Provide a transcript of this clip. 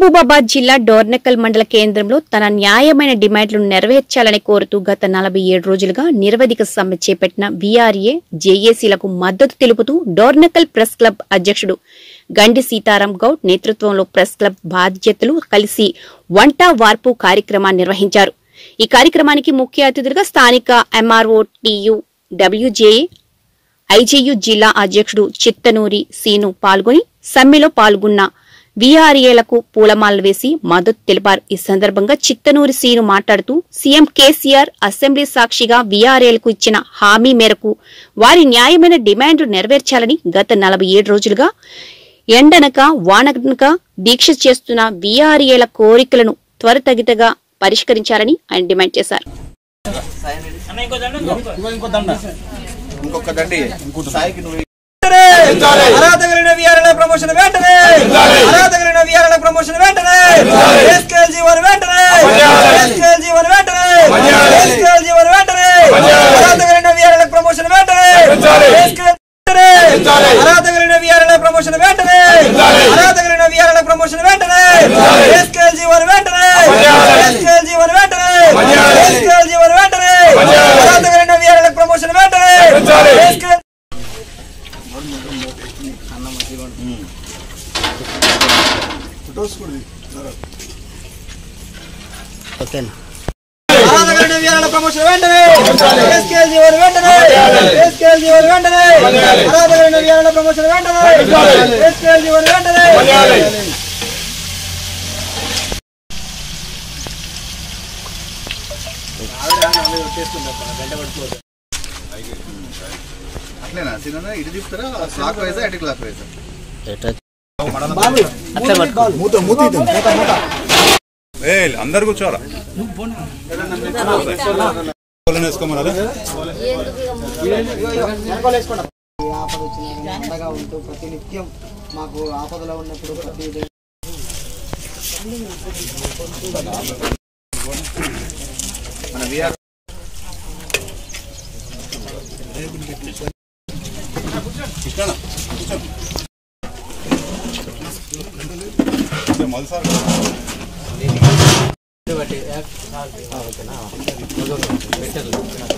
మహబూబాబాద్ జిల్లా డోర్నకల్ మండల కేంద్రంలో తన న్యాయమైన డిమాండ్లను నెరవేర్చాలని కోరుతూ గత నలభై ఏడు రోజులుగా నిరవధిక సమ్మె చేపట్టిన వీఆర్ఏ జేఏసీలకు మద్దతు తెలుపుతూ డోర్నకల్ ప్రెస్ క్లబ్ అధ్యక్షుడు గండి సీతారాం గౌడ్ నేతృత్వంలో ప్రెస్ క్లబ్ బాధ్యతలు కలిసి వంట వార్పు కార్యక్రమాన్ని నిర్వహించారు ఈ కార్యక్రమానికి ముఖ్య అతిథులుగా స్థానిక ఎంఆర్ఓ టియు డబ్ల్యూజేఏ ఐజేయు జిల్లా అధ్యక్షుడు చిత్తనూరి సీను పాల్గొని సమ్మెలో పాల్గొన్న వీఆర్ఏలకు పూలమాలలు వేసి మద్దతు తెలిపారు ఈ సందర్భంగా చిత్తనూరి సీను మాట్లాడుతూ సీఎం కేసీఆర్ అసెంబ్లీ సాక్షిగా వీఆర్ఏలకు ఇచ్చిన హామీ మేరకు వారి న్యాయమైన డిమాండ్లు నెరవేర్చాలని గత నలభై ఏడు రోజులుగా ఎండనక వాననక దీక్ష చేస్తున్న వీఆర్ఏల కోరికలను త్వరితగితగా పరిష్కరించాలని ఆయన డిమాండ్ చేశారు ఇంకొక దండి సాయికి నువ్వు అర్హతగలిగిన వీఆర్ఎల్ ప్రమోషన్ వెంటనే అర్హతగలిగిన వీఆర్ఎల్ ప్రమోషన్ వెంటనే ఎస్కేఎల్ జీవన్ వెంటనే ఎస్కేఎల్ జీవన్ వెంటనే ఎస్కేఎల్ జీవన్ వెంటనే అర్హతగలిగిన వీఆర్ఎల్ ప్రమోషన్ వెంటనే ఎస్కేఎల్ అర్హతగలిగిన వీఆర్ఎల్ ప్రమోషన్ వెంటనే అర్హతగలిగిన వీఆర్ఎల్ ప్రమోషన్ వెంటనే ఎస్కేఎల్ జీవన్ వెంటనే ఎస్కేఎల్ జీవన్ వెంటనే ఎస్కేఎల్ జీవన్ వెంటనే అర్హతగలిగిన వీఆర్ఎల్ ప్రమోషన్ వెంటనే ఎస్కేఎల్ ఆరాధగలిగిన వీరాల ప్రమోషన్ వెంటనే ఎస్కేఎల్ జీవన్ వెంటనే ఎస్కేఎల్ జీవన్ వెంటనే ఆరాధగలిగిన వీరాల ప్రమోషన్ వెంటనే ఎస్కేఎల్ జీవన్ వెంటనే అట్లేనా సినిమా ఇటు తిప్పుతారా క్లాక్ వైజా అటు క్లాక్ వైజా ఏ అందరు కూర్చోరా వేసుకోమరా ఆపద వచ్చిన అండగా ఉంటూ ప్రతి నిత్యం మాకు ఆపదలో ఉన్నప్పుడు ప్రతి మన విఆర్ మల్సార్ బట్టి